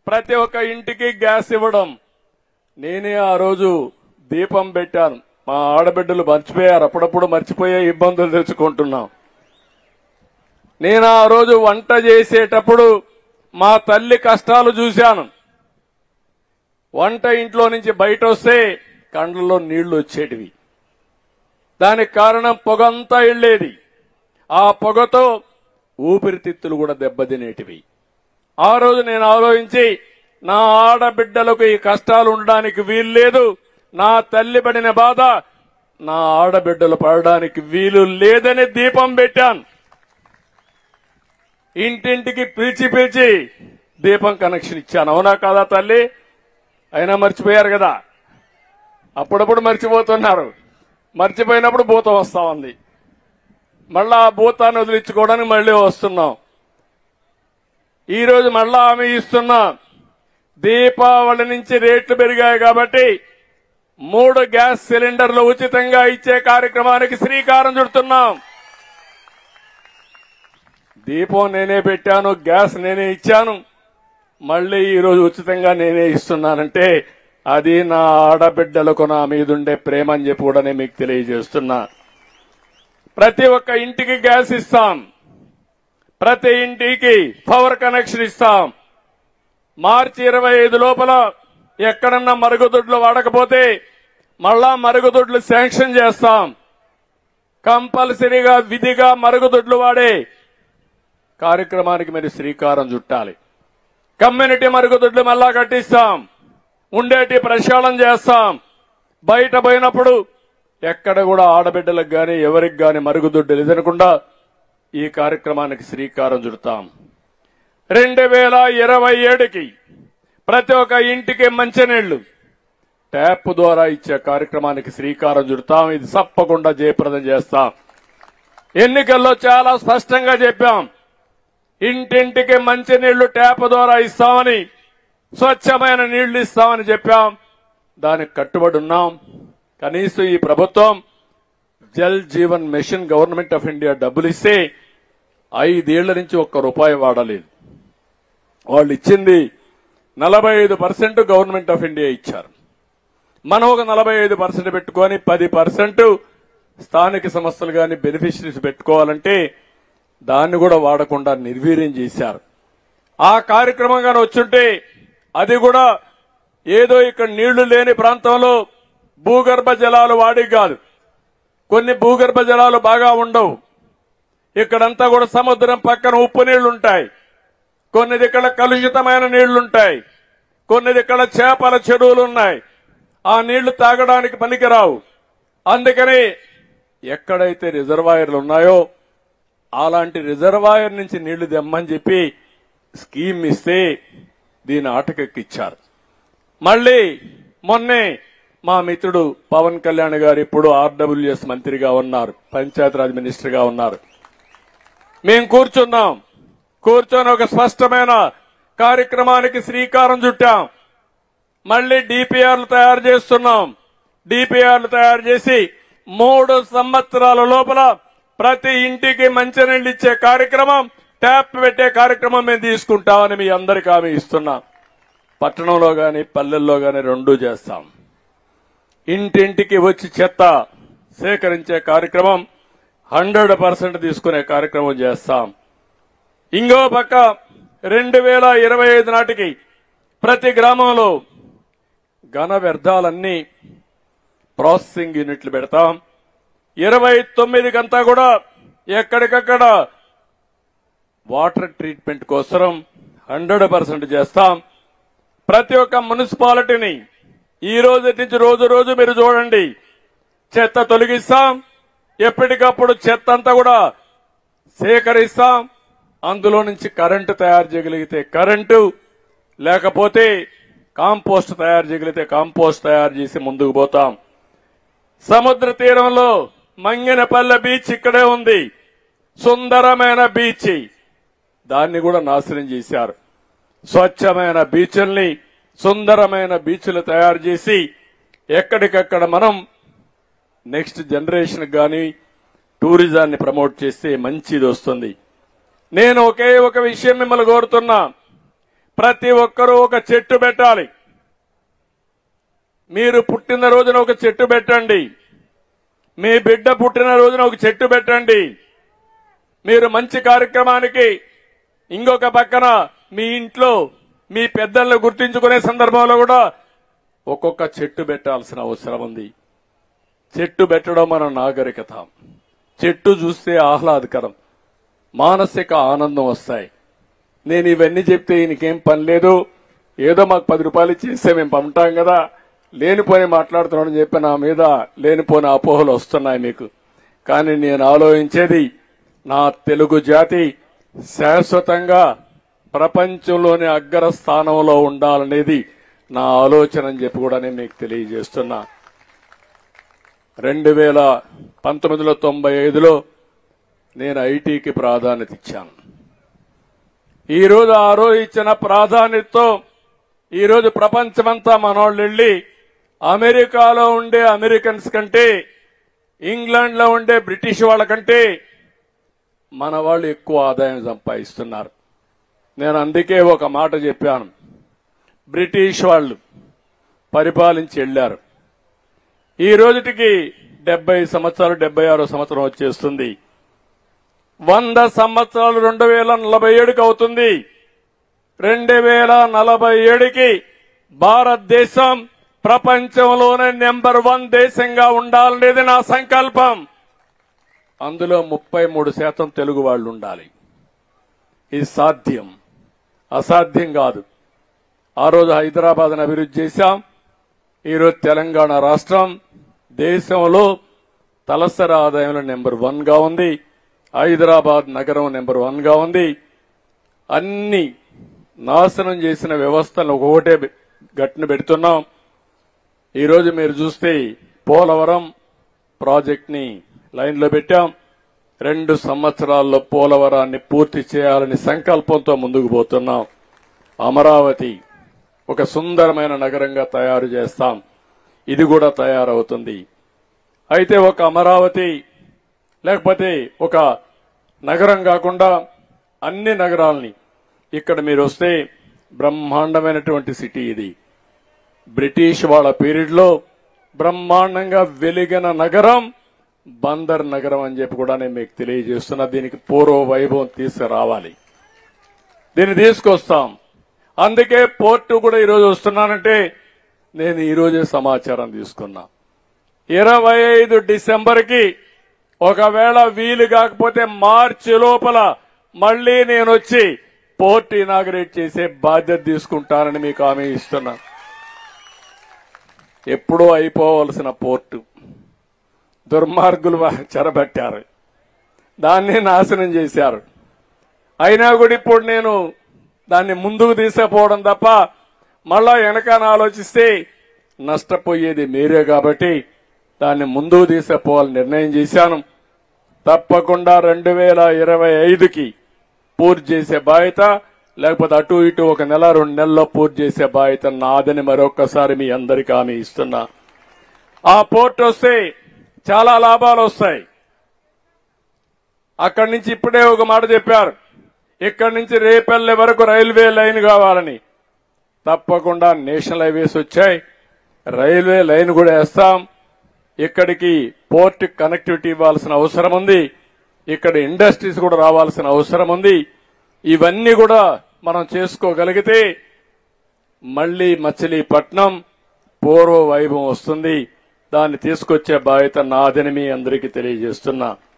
ప్రతి ఒక్క ఇంటికి గ్యాస్ ఇవ్వడం నేనే ఆ రోజు దీపం పెట్టాను మా ఆడబిడ్డలు మర్చిపోయారు అప్పుడప్పుడు మర్చిపోయే ఇబ్బందులు తెచ్చుకుంటున్నాం నేను ఆ రోజు వంట చేసేటప్పుడు మా తల్లి కష్టాలు చూశాను వంట ఇంట్లో నుంచి బయట వస్తే కండ్లలో నీళ్లు వచ్చేటివి దానికి కారణం పొగంతా వెళ్ళేది ఆ పొగతో ఊపిరితిత్తులు కూడా దెబ్బతినేటివి ఆ రోజు నేను ఆలోచించి నా ఆడబిడ్డలకు ఈ కష్టాలు ఉండడానికి వీల్లేదు నా తల్లి పడిన బాధ నా ఆడబిడ్డలు పడడానికి వీలు లేదని దీపం పెట్టాను ఇంటింటికి పిలిచి పిలిచి దీపం కనెక్షన్ ఇచ్చాను అవునా కాదా తల్లి అయినా మర్చిపోయారు కదా అప్పుడప్పుడు మర్చిపోతున్నారు మర్చిపోయినప్పుడు భూతం వస్తా ఉంది మళ్ళా ఆ భూతాన్ని వదిలించుకోవడానికి మళ్ళీ వస్తున్నాం ఈ రోజు మళ్ళా ఆమె ఇస్తున్నా దీపావళి నుంచి రేట్లు పెరిగాయి కాబట్టి మూడు గ్యాస్ సిలిండర్లు ఉచితంగా ఇచ్చే కార్యక్రమానికి శ్రీకారం చుడుతున్నాం దీపం నేనే పెట్టాను గ్యాస్ నేనే ఇచ్చాను మళ్ళీ ఈ రోజు ఉచితంగా నేనే ఇస్తున్నానంటే అది నా ఆడబిడ్డలకు నా మీదుండే ప్రేమ అని చెప్పి కూడా నేను మీకు తెలియజేస్తున్నా ప్రతి ఒక్క ఇంటికి గ్యాస్ ఇస్తాం ప్రతి ఇంటికి పవర్ కనెక్షన్ ఇస్తాం మార్చి ఇరవై ఐదు లోపల ఎక్కడన్నా మరుగుదొడ్లు వాడకపోతే మళ్ళా మరుగుదొడ్లు శాంక్షన్ చేస్తాం కంపల్సరీగా విధిగా మరుగుదొడ్లు వాడే కార్యక్రమానికి మీరు శ్రీకారం చుట్టాలి కమ్యూనిటీ మరుగుదొడ్లు మళ్ళా కట్టిస్తాం ఉండేటి ప్రక్షాళన చేస్తాం బయట పోయినప్పుడు ఎక్కడ కూడా ఆడబిడ్డలకు గాని ఎవరికి గాని మరుగుదొడ్డు లేదనకుండా ఈ కార్యక్రమానికి శ్రీకారం చుడతాం రెండు వేల ఇరవై ఏడుకి ప్రతి ఒక్క ఇంటికి మంచినీళ్లు ట్యాప్ ద్వారా ఇచ్చే కార్యక్రమానికి శ్రీకారం చుడతాం ఇది తప్పకుండా జయప్రదం చేస్తాం ఎన్నికల్లో చాలా స్పష్టంగా చెప్పాం ఇంటింటికి మంచినీళ్లు ట్యాప్ ద్వారా ఇస్తామని స్వచ్ఛమైన నీళ్లు ఇస్తామని చెప్పాం దానికి కట్టుబడి ఉన్నాం కనీసం ఈ ప్రభుత్వం Jal Jeevan mission government of India డబ్బులు ఇస్తే ఐదేళ్ల నుంచి ఒక్క రూపాయి వాడలేదు వాళ్ళు ఇచ్చింది నలభై ఐదు పర్సెంట్ గవర్నమెంట్ ఆఫ్ ఇండియా ఇచ్చారు మనం ఒక నలభై ఐదు పర్సెంట్ పెట్టుకొని పది పర్సెంట్ స్థానిక సంస్థలు కానీ బెనిఫిషరీస్ పెట్టుకోవాలంటే దాన్ని కూడా వాడకుండా నిర్వీర్యం చేశారు ఆ కార్యక్రమం కానీ వచ్చుంటే అది కూడా ఏదో ఇక్కడ నీళ్లు లేని ప్రాంతంలో భూగర్భ జలాలు వాడి కాదు కొన్ని భూగర్భ జలాలు బాగా ఉండవు ఇక్కడంతా కూడా సముద్రం పక్కన ఉప్పు నీళ్లు ఉంటాయి కొన్ని ఇక్కడ కలుషితమైన నీళ్లుంటాయి కొన్ని ఇక్కడ చేపల చెరువులు ఉన్నాయి ఆ నీళ్లు తాగడానికి పనికిరావు అందుకని ఎక్కడైతే రిజర్వాయర్లు ఉన్నాయో అలాంటి రిజర్వాయర్ నుంచి నీళ్లు తెమ్మని చెప్పి స్కీమ్ ఇస్తే దీని ఆటకెక్కిచ్చారు మళ్ళీ మొన్నే మా మిత్రుడు పవన్ కళ్యాణ్ గారు ఇప్పుడు ఆర్డబ్ల్యూఎస్ మంత్రిగా ఉన్నారు పంచాయతీరాజ్ మినిస్టర్ గా ఉన్నారు మేం కూర్చున్నాం కూర్చొని ఒక స్పష్టమైన కార్యక్రమానికి శ్రీకారం చుట్టాం మళ్ళీ డిపిఆర్లు తయారు చేస్తున్నాం డిపిఆర్లు తయారు చేసి మూడు సంవత్సరాల లోపల ప్రతి ఇంటికి మంచినీళ్ళు ఇచ్చే కార్యక్రమం ట్యాప్ పెట్టే కార్యక్రమం మేము తీసుకుంటామని మీ అందరికీ హామీ ఇస్తున్నాం పట్టణంలో గాని పల్లెల్లో గాని రెండూ చేస్తాం ఇంటింటికి వచ్చి చెత్త సేకరించే కార్యక్రమం హండ్రెడ్ పర్సెంట్ తీసుకునే కార్యక్రమం చేస్తాం ఇంకో పక్క రెండు వేల ఇరవై ఐదు నాటికి ప్రతి గ్రామంలో ఘన వ్యర్థాలన్నీ ప్రాసెసింగ్ యూనిట్లు పెడతాం ఇరవై తొమ్మిదికంతా కూడా ఎక్కడికక్కడ వాటర్ ట్రీట్మెంట్ కోసం హండ్రెడ్ పర్సెంట్ చేస్తాం ప్రతి ఒక్క మున్సిపాలిటీని ఈ రోజు నుంచి రోజు రోజు మీరు చూడండి చెత్త తొలగిస్తాం ఎప్పటికప్పుడు చెత్త అంతా కూడా సేకరిస్తాం అందులో నుంచి కరెంటు తయారు చేయగలిగితే కరెంటు లేకపోతే కాంపోస్ట్ తయారు చేయగలిగితే కాంపోస్ట్ తయారు చేసి ముందుకు పోతాం సముద్ర తీరంలో మంగినపల్లె బీచ్ ఇక్కడే ఉంది సుందరమైన బీచ్ దాన్ని కూడా నాశనం చేశారు స్వచ్ఛమైన బీచ్ల్ని సుందరమైన బీచ్లు తయారు చేసి ఎక్కడికక్కడ మనం నెక్స్ట్ జనరేషన్ గాని టూరిజాన్ని ప్రమోట్ చేస్తే మంచిది వస్తుంది నేను ఒకే ఒక విషయం మిమ్మల్ని కోరుతున్నా ప్రతి ఒక్కరూ ఒక చెట్టు పెట్టాలి మీరు పుట్టిన రోజున ఒక చెట్టు పెట్టండి మీ బిడ్డ పుట్టిన రోజున ఒక చెట్టు పెట్టండి మీరు మంచి కార్యక్రమానికి ఇంకొక పక్కన మీ ఇంట్లో మీ పెద్దలను గుర్తించుకునే సందర్భంలో కూడా ఒక్కొక్క చెట్టు పెట్టాల్సిన అవసరం ఉంది చెట్టు పెట్టడం మన నాగరికత చెట్టు చూస్తే ఆహ్లాదకరం మానసిక ఆనందం వస్తాయి నేను ఇవన్నీ చెప్తే ఈయనకేం పని లేదు ఏదో మాకు పది రూపాయలు ఇచ్చేస్తే మేము పంపుతాం కదా లేనిపోని మాట్లాడుతున్నాడని చెప్పి నా మీద లేనిపోని అపోహలు వస్తున్నాయి మీకు కానీ నేను ఆలోచించేది నా తెలుగు జాతి శాశ్వతంగా ప్రపంచంలోని అగ్ర స్థానంలో ఉండాలనేది నా ఆలోచన అని చెప్పి కూడా నేను మీకు తెలియజేస్తున్నా రెండు వేల పంతొమ్మిదిలో తొంభై ఐదులో నేను ఐటీకి ప్రాధాన్యత ఇచ్చాను ఈ రోజు ఆ రోజు ఇచ్చిన ప్రాధాన్యతతో ఈ రోజు ప్రపంచమంతా మనోళ్ళు వెళ్ళి అమెరికాలో ఉండే అమెరికన్స్ కంటే ఇంగ్లాండ్ లో ఉండే బ్రిటిష్ వాళ్ళ కంటే మన వాళ్ళు ఎక్కువ ఆదాయం సంపాదిస్తున్నారు నేను అందుకే ఒక మాట చెప్పాను బ్రిటిష్ వాళ్ళు పరిపాలించి వెళ్లారు ఈ రోజుటికి డెబ్బై సంవత్సరాలు డెబ్బై ఆరో సంవత్సరం వచ్చేస్తుంది వంద సంవత్సరాలు రెండు వేల నలభై ఏడుకి అవుతుంది రెండు వేల నలభై ఏడుకి భారతదేశం ప్రపంచంలోనే నెంబర్ వన్ దేశంగా ఉండాలనేది నా సంకల్పం అందులో ముప్పై మూడు శాతం తెలుగు వాళ్ళు ఉండాలి ఇది సాధ్యం అసాధ్యం కాదు ఆ రోజు హైదరాబాద్ను అభివృద్ధి చేశాం ఈరోజు తెలంగాణ రాష్ట్రం దేశంలో తలసరి ఆదాయంలో నెంబర్ వన్ గా ఉంది హైదరాబాద్ నగరం నెంబర్ వన్ గా ఉంది అన్ని నాశనం చేసిన వ్యవస్థలను ఒకటే గట్టిన పెడుతున్నాం ఈరోజు మీరు చూస్తే పోలవరం ప్రాజెక్ట్ ని లైన్ లో పెట్టాం రెండు సంవత్సరాల్లో పోలవరాన్ని పూర్తి చేయాలని సంకల్పంతో ముందుకు పోతున్నాం అమరావతి ఒక సుందరమైన నగరంగా తయారు చేస్తాం ఇది కూడా తయారవుతుంది అయితే ఒక అమరావతి లేకపోతే ఒక నగరం కాకుండా అన్ని నగరాల్ని ఇక్కడ మీరు వస్తే బ్రహ్మాండమైనటువంటి సిటీ ఇది బ్రిటిష్ వాళ్ళ పీరియడ్ లో బ్రహ్మాండంగా వెలిగిన నగరం బందర్ నగరం అని చెప్పి కూడా నేను మీకు తెలియజేస్తున్నా దీనికి పూర్వ వైభవం తీసుకురావాలి దీన్ని తీసుకొస్తాం అందుకే పోర్టు కూడా ఈరోజు వస్తున్నానంటే నేను ఈరోజే సమాచారం తీసుకున్నా ఇరవై ఐదు డిసెంబర్ కి ఒకవేళ వీలు కాకపోతే మార్చి లోపల మళ్లీ నేను వచ్చి పోర్ట్ ఇనాగరేట్ చేసే బాధ్యత తీసుకుంటానని మీకు హామీ ఇస్తున్నా ఎప్పుడో అయిపోవలసిన పోర్టు దుర్మార్గులు చెరబట్టారు దాన్ని నాశనం చేశారు అయినా కూడా ఇప్పుడు నేను దాన్ని ముందుకు తీసుకుపోవడం తప్ప మళ్ళా వెనకాన ఆలోచిస్తే నష్టపోయేది మీరే కాబట్టి దాన్ని ముందుకు తీసుకుపోవాలని నిర్ణయం చేశాను తప్పకుండా రెండు వేల ఇరవై ఐదుకి పూర్తి చేసే బాధ్యత లేకపోతే అటు ఇటు ఒక నెల రెండు నెలల్లో పూర్తి చేసే బాధ్యత నాదని మరొకసారి మీ అందరికీ హామీ ఇస్తున్నా ఆ పోర్ట్ వస్తే చాలా లాభాలు వస్తాయి అక్కడి నుంచి ఇప్పుడే ఒక మాట చెప్పారు ఇక్కడి నుంచి రేపల్లె వరకు రైల్వే లైన్ కావాలని తప్పకుండా నేషనల్ హైవేస్ వచ్చాయి రైల్వే లైన్ కూడా వేస్తాం ఇక్కడికి పోర్ట్ కనెక్టివిటీ ఇవ్వాల్సిన అవసరం ఉంది ఇక్కడ ఇండస్ట్రీస్ కూడా రావాల్సిన అవసరం ఉంది ఇవన్నీ కూడా మనం చేసుకోగలిగితే మళ్లీ మచిలీపట్నం పూర్వ వైభవం వస్తుంది దాన్ని తీసుకొచ్చే బాధ్యత నాదని మీ అందరికీ తెలియజేస్తున్నా